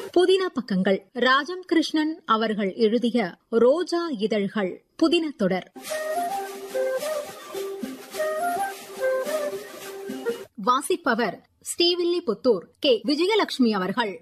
புதின பக்கங்கள் ராஜம் கிருஷ்ணன் அவர்கள் எழுதிய ரோஜா இதழ்கள் புதின தொடர் வாசிப்பவர் ஸ்ரீவில்லிபுத்தூர் கே விஜயலட்சுமி அவர்கள்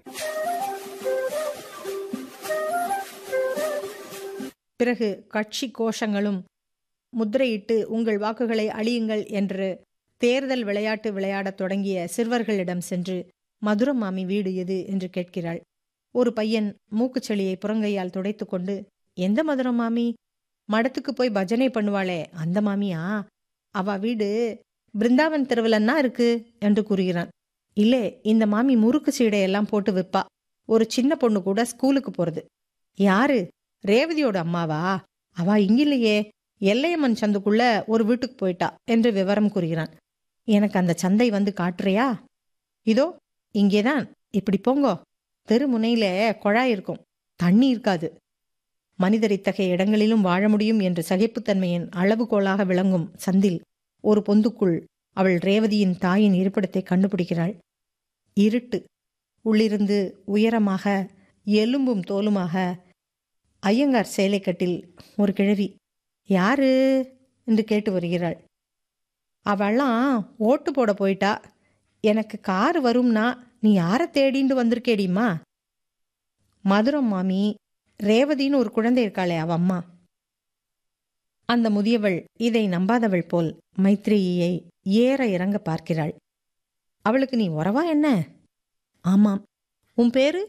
பிறகு கட்சி கோஷங்களும் முத்திரையிட்டு உங்கள் வாக்குகளை அழியுங்கள் என்று தேர்தல் விளையாட்டு விளையாடத் தொடங்கிய சிறுவர்களிடம் சென்று மதுரம் மாமி வீடு எது என்று கேட்கிறாள் ஒரு பையன் மூக்குச்செளியை புறங்கையால் துடைத்துக் கொண்டு எந்த மதுரம் மாமி மடத்துக்கு போய் பஜனை பண்ணுவாளே அந்த மாமியா அவ வீடு பிருந்தாவன் தெருவிலன்னா இருக்கு என்று கூறுகிறான் இல்லே இந்த மாமி முறுக்கு சீடையெல்லாம் போட்டு விற்பா ஒரு சின்ன பொண்ணு கூட ஸ்கூலுக்கு போறது யாரு ரேவதியோட அம்மாவா அவ இங்கில்லையே எல்லையம்மன் சந்துக்குள்ள ஒரு வீட்டுக்கு போயிட்டா என்று விவரம் கூறுகிறான் எனக்கு அந்த சந்தை வந்து காட்டுறியா இதோ இங்கேதான் இப்படி போங்கோ தெருமுனையில குழாய் இருக்கும் தண்ணி இருக்காது மனிதர் இத்தகைய இடங்களிலும் வாழ முடியும் என்ற சகிப்புத்தன்மையின் அளவுகோலாக விளங்கும் சந்தில் ஒரு பொந்துக்குள் அவள் ரேவதியின் தாயின் இருப்பிடத்தை கண்டுபிடிக்கிறாள் இருட்டு உள்ளிருந்து உயரமாக எலும்பும் தோலுமாக ஐயங்கார் சேலைக்கட்டில் ஒரு கிழவி யாரு என்று கேட்டு வருகிறாள் அவள்லாம் ஓட்டு போட போயிட்டா எனக்கு கார் வரும்னா நீ யாரை தேடிண்டு வந்திருக்கேடிம்மா மதுரம் மாமி ரேவதின்னு ஒரு குழந்தை இருக்காளே அவ அம்மா அந்த முதியவள் இதை நம்பாதவள் போல் மைத்ரேயியை ஏற இறங்க பார்க்கிறாள் அவளுக்கு நீ உறவா என்ன ஆமாம் உன் பேரு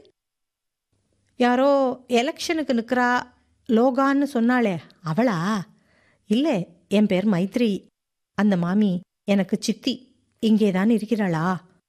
யாரோ எலெக்ஷனுக்கு நிற்கிறா லோகான்னு சொன்னாளே அவளா இல்லை என் பேர் மைத்ரி அந்த மாமி எனக்கு சித்தி இங்கேதான் இருக்கிறாளா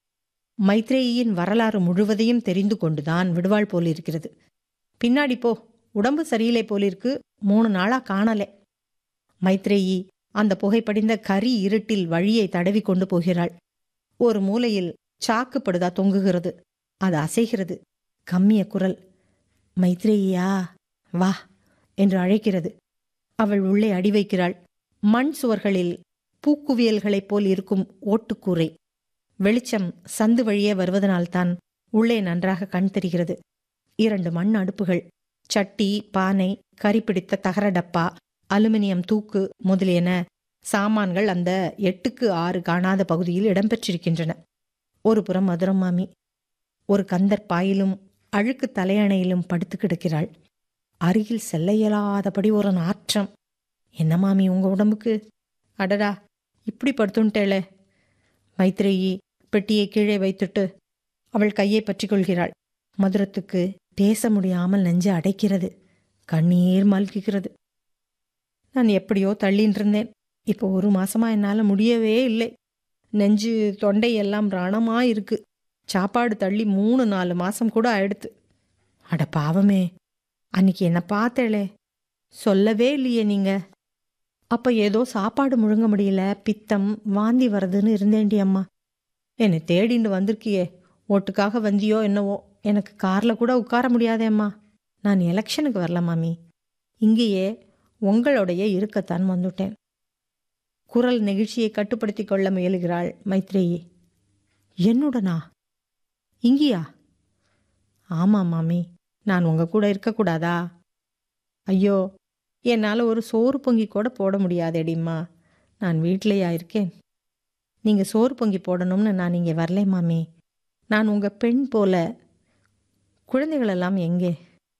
மைத்ரேயின் வரலாறு முழுவதையும் தெரிந்து கொண்டுதான் விடுவாள் போலிருக்கிறது பின்னாடி போ உடம்பு சரியில்லை போலிருக்கு மூணு நாளா காணலே மைத்ரேயி அந்த புகைப்படிந்த கரி இருட்டில் வழியை தடவி கொண்டு போகிறாள் ஒரு மூலையில் சாக்குப்படுதா தொங்குகிறது அது அசைகிறது கம்மிய குரல் மைத்ரேயியா வா என்று அழைக்கிறது அவள் உள்ளே அடி வைக்கிறாள் மண் சுவர்களில் பூக்குவியல்களைப் போல் இருக்கும் ஓட்டுக்கூரை வெளிச்சம் சந்து வழியே வருவதனால்தான் உள்ளே நன்றாக கண் தெரிகிறது இரண்டு மண் அடுப்புகள் சட்டி பானை கரிப்பிடித்த தகர டப்பா அலுமினியம் தூக்கு முதலியன சாமான்கள் அந்த எட்டுக்கு ஆறு காணாத பகுதியில் இடம்பெற்றிருக்கின்றன ஒரு புறம் மதுரம் மாமி ஒரு கந்தர் பாயிலும் அழுக்கு தலையணையிலும் படுத்து கிடக்கிறாள் அருகில் செல்ல இயலாதபடி ஒரு நாற்றம் என்ன மாமி உங்க உடம்புக்கு அடடா இப்படி படுத்துட்டேளே மைத்ரேயி பெட்டியை கீழே வைத்துட்டு அவள் கையை பற்றி கொள்கிறாள் மதுரத்துக்கு பேச முடியாமல் நெஞ்சு அடைக்கிறது கண்ணீர் மல்கிக்கிறது நான் எப்படியோ தள்ளின்னு இருந்தேன் இப்போ ஒரு மாசமா என்னால் முடியவே இல்லை நெஞ்சு தொண்டை எல்லாம் ரணமா இருக்கு சாப்பாடு தள்ளி மூணு நாலு மாசம் கூட ஆயிடுத்து அட பாவமே அன்னைக்கு என்ன பார்த்தேளே சொல்லவே இல்லையே நீங்க அப்ப ஏதோ சாப்பாடு முழுங்க முடியல பித்தம் வாந்தி வருதுன்னு இருந்தேண்டி அம்மா என்னை தேடிண்டு வந்திருக்கியே ஓட்டுக்காக வந்தியோ என்னவோ எனக்கு கார்ல கூட உட்கார முடியாதே அம்மா நான் எலெக்ஷனுக்கு வரல மாமி இங்கேயே உங்களுடைய இருக்கத்தான் வந்துட்டேன் குரல் நெகிழ்ச்சியை கட்டுப்படுத்திக் கொள்ள முயலுகிறாள் மைத்ரேயி என்னுடனா இங்கேயா ஆமாம் மாமி நான் உங்க கூட இருக்கக்கூடாதா ஐயோ என்னால் ஒரு சோறு பொங்கி கூட போட முடியாதேடிம்மா நான் வீட்லேயா இருக்கேன் நீங்கள் சோறு பொங்கி போடணும்னு நான் இங்கே வரலே மாமி நான் உங்கள் பெண் போல குழந்தைகளெல்லாம் எங்கே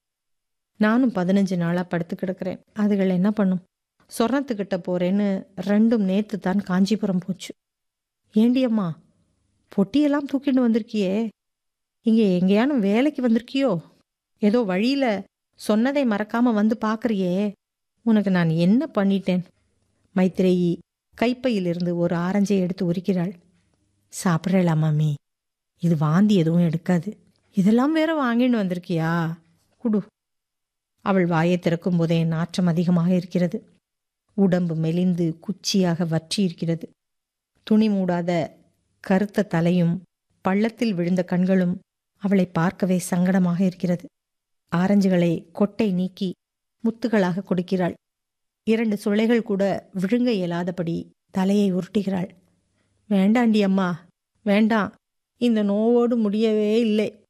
நானும் பதினஞ்சு நாளாக படுத்து கிடக்கிறேன் அதுகள் என்ன பண்ணும் சொர்ணத்துக்கிட்ட போறேன்னு ரெண்டும் நேத்து தான் காஞ்சிபுரம் போச்சு ஏண்டி அம்மா பொட்டியெல்லாம் தூக்கிட்டு வந்திருக்கியே இங்கே எங்கேயானும் வேலைக்கு வந்திருக்கியோ ஏதோ வழியில சொன்னதை மறக்காம வந்து பார்க்கறியே உனக்கு நான் என்ன பண்ணிட்டேன் மைத்ரேயி கைப்பையிலிருந்து ஒரு ஆரஞ்சை எடுத்து உரிக்கிறாள் சாப்பிட்றேளா மாமி இது வாந்தி எதுவும் எடுக்காது இதெல்லாம் வேற வாங்கிட்டு வந்திருக்கியா குடு அவள் வாயை திறக்கும் போதே நாற்றம் அதிகமாக இருக்கிறது உடம்பு மெலிந்து குச்சியாக வற்றி இருக்கிறது துணி மூடாத கருத்த தலையும் பள்ளத்தில் விழுந்த கண்களும் அவளை பார்க்கவே சங்கடமாக இருக்கிறது ஆரஞ்சுகளை கொட்டை நீக்கி முத்துகளாக கொடுக்கிறாள் இரண்டு சுளைகள் கூட விழுங்க இயலாதபடி தலையை உருட்டுகிறாள் வேண்டாண்டி அம்மா வேண்டாம் இந்த நோவோடு முடியவே இல்லை